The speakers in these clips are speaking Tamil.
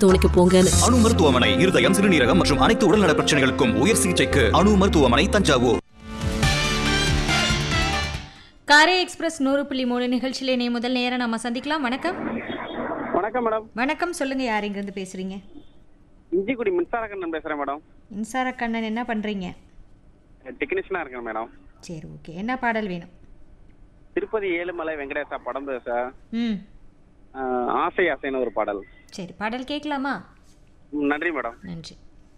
மருத்துவமனைக்கு போங்கன்னு அணு மருத்துவமனை இருதயம் சிறுநீரகம் மற்றும் அனைத்து உடல்நல பிரச்சனைகளுக்கும் உயர் சிகிச்சைக்கு அணு மருத்துவமனை தஞ்சாவூர் காரே எக்ஸ்பிரஸ் நூறு புள்ளி மூணு நிகழ்ச்சியிலே நீ முதல் நேரம் நம்ம சந்திக்கலாம் வணக்கம் வணக்கம் மேடம் வணக்கம் சொல்லுங்க யார் இங்கிருந்து பேசுறீங்க இஞ்சிக்குடி மின்சார கண்ணன் பேசுறேன் மேடம் மின்சார கண்ணன் என்ன பண்றீங்க டெக்னீஷியனா இருக்கேன் மேடம் சரி ஓகே என்ன பாடல் வேணும் திருப்பதி ஏழுமலை வெங்கடேசா படம் பேச ம் ஆஹ், ஆசை ஆசைன்னு ஒரு பாடல் சரி பாடல் கேட்கலாமா ம், நன்றி மேடம் நன்றி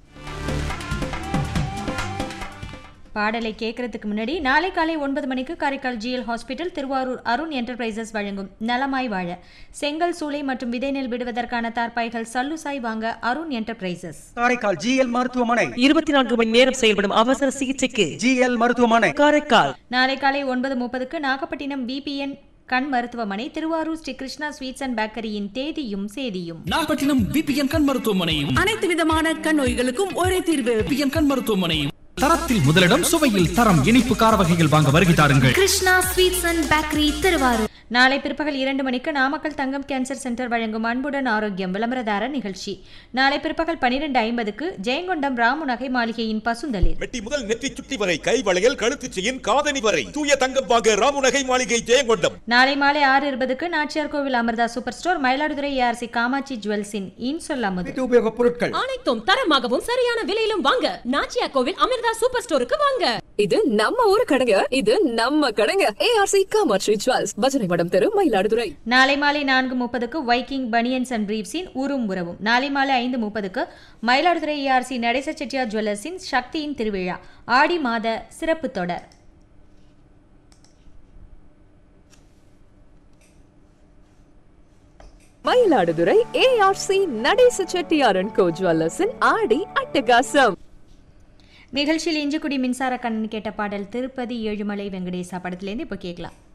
பாடலை கேட்கறதுக்கு முன்னாடி நாளை காலை ஒன்பது மணிக்கு Karaikal GL hospital Thiruvarur Arun enterprises வழங்கும் நலமாய் வாழ செங்கல் சூளை மற்றும் விதை நெல் விடுவதற்கான தார்பாய்கள் சல்லுசாய் வாங்க அருண் என்டர்பிரைசஸ் காரைக்கால் ஜிஎல் மருத்துவமனை இருபத்தி நான்கு மணி நேரம் செயல்படும் அவசர சிகிச்சைக்கு ஜிஎல் மருத்துவமனை காரைக்கால் நாளை காலை ஒன்பது முப்பதுக்கு நாகப்பட்டினம் பிபிஎன் கண் மருத்துவமனை திருவாரூர் ஸ்ரீ கிருஷ்ணா ஸ்வீட்ஸ் அண்ட் பேக்கரியின் தேதியும் சேதியும் நாகப்பட்டினம் பிபிஎன் கண் மருத்துவமனையும் அனைத்து விதமான கண் நோய்களுக்கும் ஒரே தீர்வு பிபிஎன் கண் மருத்துவமனையும் தரத்தில் முதலிடம் சுவையில் தரம் இனிப்பு கார வகைகள் வாங்க வருகை தாருங்கள் Krishna sweets and bakery Thiruvarur நாளை பிற்பகல் இரண்டு மணிக்கு நாமக்கல் தங்கம் கேன்சர் சென்டர் வழங்கும் அன்புடன் ஆரோக்கியம் விளம்பரதார நிகழ்ச்சி நாளை பிற்பகல் பனிரெண்டு ஐம்பதுக்கு ஜெயங்கொண்டம் ராமு நகை மாளிகையின் பசுந்தளிர் மெட்டி முதல் நெற்றி சுட்டி வரை கை வளையல் கழுத்து செயின் காதணி வரை தூய தங்கம் வாங்க ராமுநகை மாளிகை ஜெயங்கொண்டம் நாளை மாலை ஆறு இருபதுக்கு Nachiyar Koil Amirtha super store Mayiladuthurai ARC Kamatchi ஜுவல்ஸின் இன்சொல் அமுது வீட்டு உபயோகப் பொருட்கள் அனைத்தும் தரமாகவும் சரியான விலையிலும் வாங்க நாச்சியா கோவில் அமிர்தா சூப்பர் ஸ்டோருக்கு வாங்க இது நம்ம ஊரு கடைங்க இது நம்ம கடைங்க ஏஆர்சி காமாட்சி ஜுவல்ஸ் பஜனை மடம் தெரு மயிலாடுதுறை நாளை மாலை நான்கு முப்பதுக்கு வைக்கிங் பனியன்ஸ் அண்ட் பிரீவ்ஸின் உரும் உறவும் நாளை மாலை ஐந்து முப்பதுக்கு மயிலாடுதுறை ஏஆர்சி நடேச செட்டியார் ஜுவல்லர்ஸின் சக்தியின் திருவிழா ஆடி மாத சிறப்பு தொடர் மயிலாடுதுறை ஏஆர்சி நடேச செட்டியாரன் கோ ஜுவல்லர்ஸின் ஆடி அட்டகாசம் நிகழ்ச்சியில் இஞ்சிக்குடி மின்சார கண்ணன் கேட்ட பாடல் திருப்பதி ஏழுமலை வெங்கடேசா படத்திலேருந்து இப்போ கேட்கலாம்